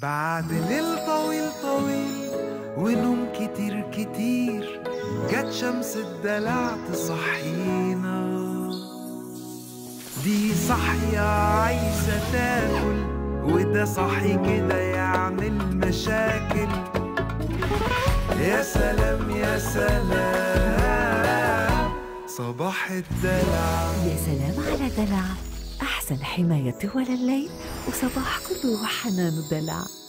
بعد ليل طويل طويل ونوم كتير كتير جت شمس الدلع تصحينا دي صحية عايزة تاكل وده صحي كده يعمل مشاكل يا سلام يا سلام صباح الدلع يا سلام على دلع أحسن حماية طوال الليل وصباح كله حنان ودلع